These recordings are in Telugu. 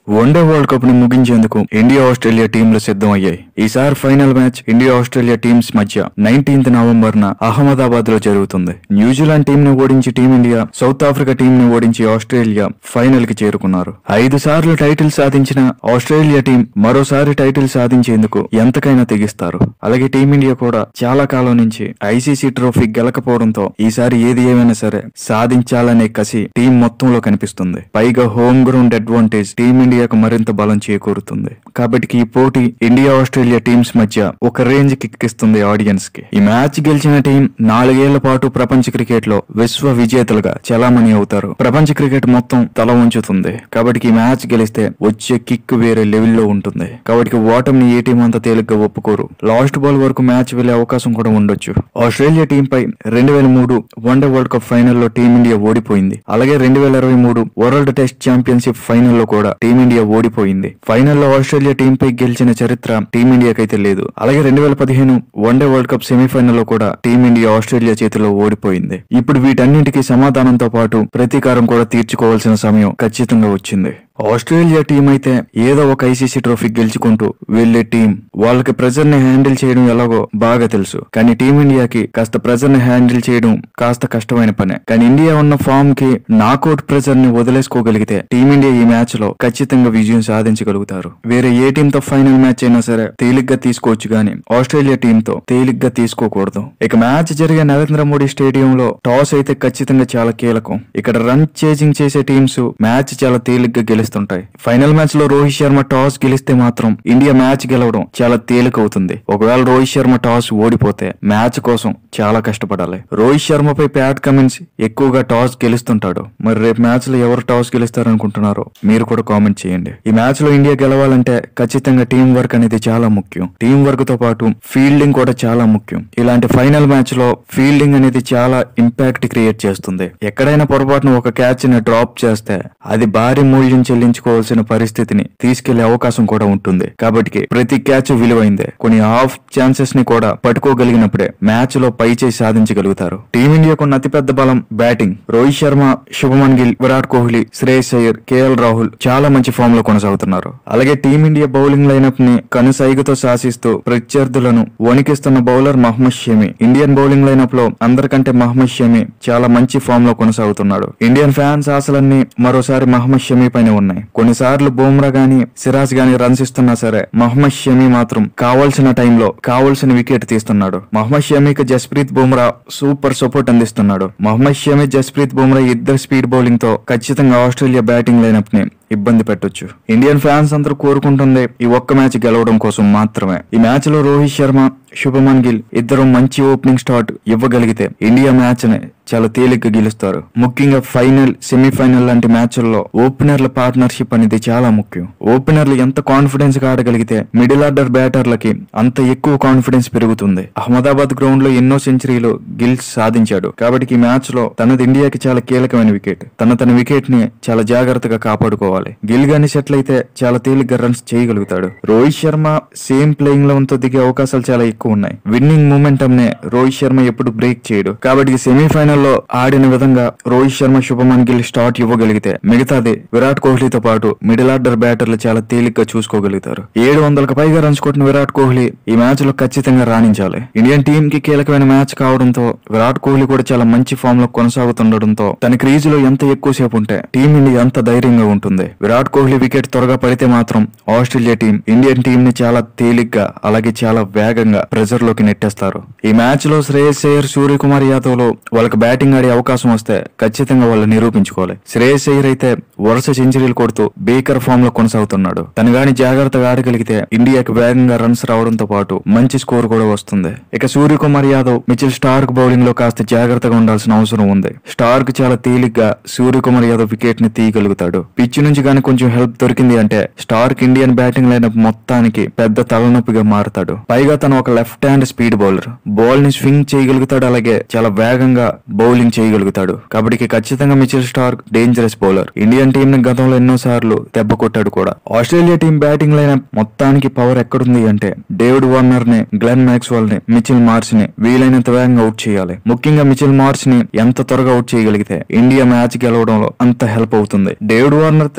వన్డే వరల్డ్ కప్ ని ముగించేందుకు ఇండియా ఆస్ట్రేలియా టీంలు సిద్ధం అయ్యాయి ఈసారి final match India Australia teams మధ్య నైన్టీన్త్ నవంబర్ న అహ్మదాబాద్ లో జరుగుతుంది న్యూజిలాండ్ టీం ని ఓడించి టీమిండియా సౌత్ ఆఫ్రికా టీం ని ఓడించి ఆస్ట్రేలియా ఫైనల్ కి చేరుకున్నారు ఐదు సార్లు టైటిల్ సాధించిన ఆస్ట్రేలియా టీం మరోసారి టైటిల్ సాధించేందుకు ఎంతకైనా తెగిస్తారు అలాగే టీమిండియా కూడా చాలా కాలం నుంచి ఐసీసీ ట్రోఫీ గెలకపోవడంతో ఈసారి ఏది ఏమైనా సరే సాధించాలనే కసి టీం మొత్తంలో కనిపిస్తుంది పైగా హోమ్ గ్రౌండ్ అడ్వాంటేజ్ టీమిండియాకు మరింత బలం చేకూరుతుంది కాబట్టి ఈ పోటీ ఇండియా ఆస్ట్రేలియా టీమ్స్ మధ్య ఒక రేంజ్ కిక్కిస్తుంది ఆడియన్స్ కి ఈ మ్యాచ్ గెలిచిన టీం నాలుగేళ్ల పాటు ప్రపంచ క్రికెట్ లో విశ్వ విజేతలుగా చలామణి అవుతారు ప్రపంచ క్రికెట్ మొత్తం తల ఉంచుతుంది కాబట్టి ఈ మ్యాచ్ గెలిస్తే వచ్చే కిక్ వేరే లెవెల్లో ఉంటుంది కాబట్టి ఓటమిని ఏ టీం అంత తేలిగ్గా ఒప్పుకోరు లాస్ట్ బాల్ వరకు మ్యాచ్ వెళ్లే అవకాశం కూడా ఉండొచ్చు ఆస్ట్రేలియా టీం పై రెండు వేల మూడు వన్డే వరల్డ్ కప్ ఫైనల్లో టీమిండియా ఓడిపోయింది అలాగే రెండు వేల ఇరవై మూడు వరల్డ్ టెస్ట్ ఛాంపియన్షిప్ ఫైనల్లో కూడా టీమిండియా ఓడిపోయింది ఫైనల్లో ఆస్ట్రేలియా టీం పై గెలిచిన చరిత్ర టీమిండియాకైతే లేదు అలాగే రెండు వేల పదిహేను వన్డే వరల్డ్ కప్ సెమీఫైనల్లో కూడా టీమిండియా ఆస్ట్రేలియా చేతిలో ఓడిపోయింది ఇప్పుడు వీటన్నింటికి సమాధానంతో పాటు ప్రతీకారం కూడా తీర్చుకోవాల్సిన సమయం ఖచ్చితంగా వచ్చింది ఆస్ట్రేలియా టీం అయితే ఏదో ఒక ఐసీసీ ట్రోఫీ గెలుచుకుంటూ వెళ్లే టీం వాళ్ళకి ప్రెజర్ ని హ్యాండిల్ చేయడం ఎలాగో బాగా తెలుసు కానీ టీమిండియాకి కాస్త ప్రెజర్ ని హ్యాండిల్ చేయడం కాస్త కష్టమైన పనే కానీ ఇండియా ఉన్న ఫామ్ కి నాకౌట్ ప్రెజర్ ని వదిలేసుకోగలిగితే టీమిండియా ఈ మ్యాచ్ లో ఖచ్చితంగా విజయం సాధించగలుగుతారు వేరే ఏ టీం తో ఫైనల్ మ్యాచ్ అయినా సరే తేలిగ్గా తీసుకోవచ్చు గానీ ఆస్ట్రేలియా టీం తో తేలిగ్గా తీసుకోకూడదు ఇక మ్యాచ్ జరిగే నరేంద్ర మోడీ స్టేడియం లో టాస్ అయితే ఖచ్చితంగా చాలా కీలకం ఇక్కడ రన్ చేజింగ్ చేసే టీమ్స్ మ్యాచ్ చాలా తేలిగ్గా గెలుస్తుంటాయి ఫైనల్ మ్యాచ్ లో రోహిత్ శర్మ టాస్ గెలిస్తే మాత్రం ఇండియా మ్యాచ్ గెలవడం చాలా తేలిక అవుతుంది ఒకవేళ రోహిత్ శర్మ టాస్ ఓడిపోతే మ్యాచ్ కోసం చాలా కష్టపడాలి రోహిత్ శర్మపై ప్యాట్ కమిన్స్ ఎక్కువగా టాస్ గెలుస్తుంటాడు మరి రేపు మ్యాచ్ లో ఎవరు టాస్ గెలుస్తారనుకుంటున్నారో మీరు కూడా కామెంట్ చేయండి ఈ మ్యాచ్ లో ఇండియా గెలవాలంటే ఖచ్చితంగా టీం వర్క్ అనేది చాలా ముఖ్యం టీం వర్క్ తో పాటు ఫీల్డింగ్ కూడా చాలా ముఖ్యం ఇలాంటి ఫైనల్ మ్యాచ్ లో ఫీల్డింగ్ అనేది చాలా ఇంపాక్ట్ క్రియేట్ చేస్తుంది ఎక్కడైనా పొరపాటున ఒక క్యాచ్ ని డ్రాప్ చేస్తే అది భారీ మూల్యం చెల్లించుకోవాల్సిన పరిస్థితిని తీసుకెళ్లే అవకాశం కూడా ఉంటుంది కాబట్టి ప్రతి క్యాచ్ విలువైందే కొన్ని హాఫ్ ఛాన్సెస్ ని కూడా పట్టుకోగలిగినప్పుడే మ్యాచ్ లో పై చేయి సాధించగలుగుతారు టీమిండియాకున్న అతిపెద్ద బలం బ్యాటింగ్ రోహిత్ శర్మ శుభమన్ గిల్ విరాట్ కోహ్లీ శ్రేయస్ అయ్యర్ కేఎల్ రాహుల్ చాలా మంచి ఫామ్ లో కొనసాగుతున్నారు అలాగే టీమిండియా బౌలింగ్ లైనప్ ని కనుసైగుతో శాసిస్తూ ప్రత్యర్థులను వణికిస్తున్న bowler Mohammed Shami Indian bowling lineup లో అందరికంటే మహమ్మద్ షమి చాలా మంచి ఫామ్ లో కొనసాగుతున్నాడు ఇండియన్ ఫ్యాన్స్ ఆశలన్నీ మరోసారి మహమ్మద్ షమి పైన ఉన్నాయి కొన్నిసార్లు బుమ్రా గాని సిరాజ్ గాని రన్స్ ఇస్తున్నా సరే మహమ్మద్ షమి మాత్రం కావాల్సిన టైంలో కావాల్సిన వికెట్ తీస్తున్నాడు మహమ్మద్ షమీకి జస్ప్రీత్ బుమ్రా సూపర్ సపోర్ట్ అందిస్తున్నాడు మహమ్మద్ షమి జస్ప్రీత్ బుమ్రా ఇద్దరు స్పీడ్ బౌలింగ్ తో ఖచ్చితంగా ఆస్ట్రేలియా బ్యాటింగ్ లైనప్ ని ఇబ్బంది పెట్టొచ్చు ఇండియన్ ఫ్యాన్స్ అందరూ కోరుకుంటుంది ఈ ఒక్క మ్యాచ్ గెలవడం కోసం మాత్రమే ఈ మ్యాచ్ లో రోహిత్ శర్మ శుభమన్ గిల్ ఇద్దరు మంచి ఓపెనింగ్ స్టార్ట్ ఇవ్వగలిగితే ఇండియా మ్యాచ్ ని చాలా తేలిగ్గా గెలుస్తారు ముఖ్యంగా ఫైనల్ సెమీఫైనల్ లాంటి మ్యాచ్ల్లో ఓపెనర్ల పార్ట్నర్షిప్ అనేది చాలా ముఖ్యం ఓపెనర్లు ఎంత కాన్ఫిడెన్స్ గా ఆడగలిగితే మిడిల్ ఆర్డర్ బ్యాటర్లకి అంత ఎక్కువ కాన్ఫిడెన్స్ పెరుగుతుంది అహ్మదాబాద్ గ్రౌండ్ లో ఎన్నో సెంచరీలు గిల్స్ సాధించాడు కాబట్టి ఈ మ్యాచ్ లో తనది ఇండియాకి చాలా కీలకమైన వికెట్ తన తన వికెట్ ని చాలా జాగ్రత్తగా కాపాడుకోవాలి గిల్ గాని సెటిల్ అయితే చాలా తేలిగ్గా రన్స్ చేయగలుగుతాడు Rohit Sharma same playing eleven తో దిగే అవకాశాలు చాలా ఎక్కువ ఉన్నాయి విన్నింగ్ మూమెంటం నే రోహిత్ శర్మ ఎప్పుడు బ్రేక్ చేయడు కాబట్టి సెమీఫైనల్ లో ఆడిన విధంగా రోహిత్ శర్మ శుభమన్ గిల్ స్టార్ట్ ఇవ్వగలిగితే మిగతాది విరాట్ కోహ్లీతో పాటు మిడిల్ ఆర్డర్ బ్యాటర్లు చాలా తేలిగ్గా చూసుకోగలుగుతారు ఏడు వందలకు పైగా రన్స్ కొట్టిన విరాట్ కోహ్లీ ఈ మ్యాచ్ లో ఖచ్చితంగా రాణించాలి ఇండియన్ టీం కి కీలకమైన మ్యాచ్ కావడంతో విరాట్ కోహ్లీ కూడా చాలా మంచి ఫామ్ లో కొనసాగుతుండడంతో తన క్రీజ్ లో ఎంత ఎక్కువసేపు ఉంటే టీం ఇండియా అంత ధైర్యంగా ఉంటుంది విరాట్ కోహ్లీ వికెట్ త్వరగా పడితే మాత్రం ఆస్ట్రేలియా టీం ఇండియన్ టీం ని చాలా తేలిగ్గా అలాగే చాలా వేగంగా ప్రెజర్ లోకి నెట్టేస్తారు ఈ మ్యాచ్ లో శ్రేయస్ అయ్యర్ సూర్యకుమార్ యాదవ్ లో వాళ్ళకి బ్యాటింగ్ ఆడే అవకాశం వస్తే ఖచ్చితంగా వాళ్ళు నిరూపించుకోవాలి శ్రేయస్ అయ్యర్ అయితే వరుస సెంచరీలు కొడుతూ బేకర్ ఫామ్ లో కొనసాగుతున్నాడు తను గాని జాగ్రత్తగా ఆడగలిగితే ఇండియాకి వేగంగా రన్స్ రావడంతో పాటు మంచి స్కోర్ కూడా వస్తుంది ఇక Suryakumar Yadav Mitchell Starc bowling లో కాస్త జాగ్రత్తగా ఉండాల్సిన అవసరం ఉంది స్టార్క్ చాలా తేలిగ్గా సూర్యకుమార్ యాదవ్ వికెట్ ని తీయగలుగుతాడు పిచ్ నుంచి గాని కొంచెం హెల్ప్ దొరికింది అంటే స్టార్క్ ఇండియన్ బ్యాటింగ్ లైనప్ మొత్తానికి పెద్ద తలనొప్పిగా మారతాడు పైగా తను ఒక left hand speed bowler ball ని స్వింగ్ చేయగలుగుతాడు అలాగే చాలా వేగంగా బౌలింగ్ చేయగలుగుతాడు కాబట్టి ఖచ్చితంగా Mitchell Starc dangerous bowler Indian team ని గతంలో ఎన్నో సార్లు దెబ్బ కొట్టాడు కూడా ఆస్ట్రేలియా టీం బ్యాటింగ్ లైన్ మొత్తానికి పవర్ ఎక్కడుంది అంటే డేవిడ్ వార్నర్ ని గ్లెన్ మ్యాక్స్వెల్ ని మిచిల్ మార్చ్ ని వీలైనంత వేగంగా అవుట్ చేయాలి ముఖ్యంగా మిచిల్ మార్చ్ ని ఎంత త్వరగా అవుట్ చేయగలిగితే ఇండియా మ్యాచ్ గెలవడంలో అంత హెల్ప్ అవుతుంది డేవిడ్ వార్నర్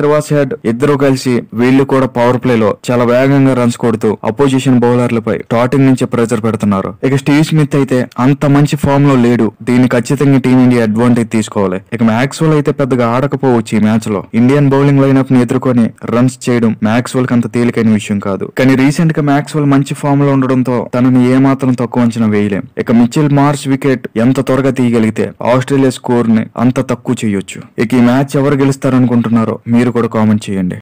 త్రివాస్ హెడ్ ఇద్దరు కలిసి వీళ్ళు కూడా పవర్ ప్లే లో చాలా వేగంగా రన్స్ కొడుతూ అపోజిషన్ బౌలర్లపై స్టార్టింగ్ నుంచి ప్రెజర్ పెడుతున్నారు ఇక స్టీవ్ స్మిత్ అయితే అంత మంచి ఫామ్ లో లేడు దీన్ని ఖచ్చితంగా టీమిండియా అడ్వాంటేజ్ తీసుకోవాలి ఇక మ్యాక్స్వెల్ అయితే పెద్దగా ఆడకపోవచ్చు ఈ మ్యాచ్ లో ఇండియన్ బౌలింగ్ లైనప్ ని ఎదుర్కొని రన్స్ చేయడం మ్యాక్స్వెల్ కి అంత తేలికైన విషయం కాదు కానీ రీసెంట్ గా మ్యాక్స్వెల్ మంచి ఫామ్ లో ఉండడంతో తనని ఏమాత్రం తక్కువ అంచనా వేయలేం ఇక మిచిల్ మార్స్ వికెట్ ఎంత త్వరగా తీయగలిగితే ఆస్ట్రేలియా స్కోర్ ని అంత తక్కువ చేయొచ్చు ఇక ఈ మ్యాచ్ ఎవరు గెలుస్తారనుకుంటున్నారో మీరు కూడా కామెంట్ చేయండి